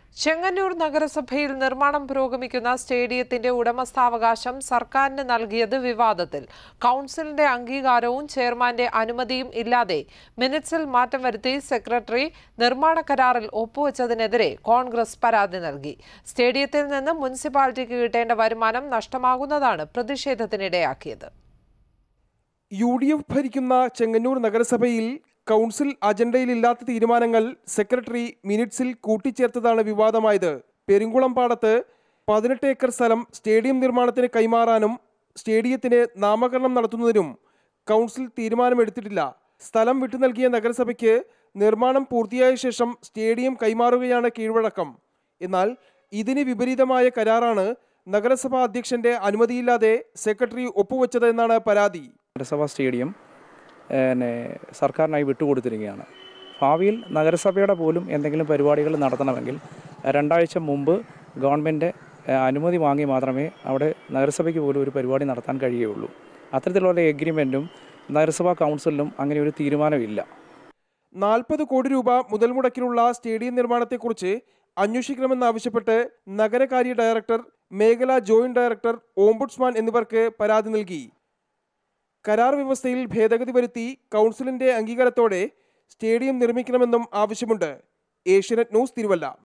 ചെങ്ങന്നൂർ നഗരസഭയിൽ നിർമ്മാണം പുരോഗമിക്കുന്ന സ്റ്റേഡിയത്തിന്റെ ഉടമസ്ഥാവകാശം സർക്കാരിന് നൽകിയത് വിവാദത്തിൽ കൗൺസിലിന്റെ അംഗീകാരവും ചെയർമാന്റെ അനുമതിയും ഇല്ലാതെ മിനിറ്റ്സിൽ മാറ്റം വരുത്തി സെക്രട്ടറി നിർമ്മാണ കരാറിൽ ഒപ്പുവെച്ചതിനെതിരെ കോൺഗ്രസ് പരാതി നൽകി സ്റ്റേഡിയത്തിൽ നിന്ന് മുനിസിപ്പാലിറ്റിക്ക് കിട്ടേണ്ട വരുമാനം നഷ്ടമാകുന്നതാണ് പ്രതിഷേധത്തിനിടയാക്കിയത് യു ഡി എഫ് ഭരിക്കുന്ന ചെങ്ങന്നൂർ നഗരസഭയിൽ കൗൺസിൽ അജണ്ടയിലില്ലാത്ത തീരുമാനങ്ങൾ സെക്രട്ടറി മിനിറ്റ്സിൽ കൂട്ടിച്ചേർത്തതാണ് വിവാദമായത് പെരുങ്കുളം പാടത്ത് പതിനെട്ട് ഏക്കർ സ്ഥലം സ്റ്റേഡിയം നിർമ്മാണത്തിന് കൈമാറാനും സ്റ്റേഡിയത്തിന് നാമകരണം നടത്തുന്നതിനും കൗൺസിൽ തീരുമാനമെടുത്തിട്ടില്ല സ്ഥലം വിട്ടു നൽകിയ നഗരസഭയ്ക്ക് നിർമ്മാണം പൂർത്തിയായ ശേഷം സ്റ്റേഡിയം കൈമാറുകയാണ് കീഴ്വഴക്കം എന്നാൽ ഇതിന് വിപരീതമായ കരാറാണ് നഗരസഭാ അധ്യക്ഷന്റെ അനുമതിയില്ലാതെ സെക്രട്ടറി ഒപ്പുവെച്ചത് എന്നാണ് പരാതി നഗരസഭാ സ്റ്റേഡിയം പിന്നെ സർക്കാരിനായി വിട്ടുകൊടുത്തിരിക്കുകയാണ് ഭാവിയിൽ നഗരസഭയുടെ പോലും എന്തെങ്കിലും പരിപാടികൾ നടത്തണമെങ്കിൽ രണ്ടാഴ്ച മുമ്പ് ഗവൺമെൻറ് അനുമതി വാങ്ങി മാത്രമേ അവിടെ നഗരസഭയ്ക്ക് പോലും ഒരു പരിപാടി നടത്താൻ കഴിയുകയുള്ളൂ അത്തരത്തിലുള്ള എഗ്രിമെൻറ്റും നഗരസഭാ കൗൺസിലിനും അങ്ങനെ ഒരു തീരുമാനമില്ല നാൽപ്പത് കോടി രൂപ മുതൽ മുടക്കിലുള്ള സ്റ്റേഡിയം നിർമ്മാണത്തെക്കുറിച്ച് അന്വേഷിക്കണമെന്നാവശ്യപ്പെട്ട് നഗരകാര്യ ഡയറക്ടർ മേഖലാ ജോയിന്റ് ഡയറക്ടർ ഓംബുഡ്സ്മാൻ എന്നിവർക്ക് പരാതി നൽകി കരാർ വ്യവസ്ഥയിൽ ഭേദഗതി വരുത്തി കൗൺസിലിന്റെ അംഗീകാരത്തോടെ സ്റ്റേഡിയം നിർമ്മിക്കണമെന്നും ആവശ്യമുണ്ട് ഏഷ്യനെറ്റ് ന്യൂസ് തിരുവല്ല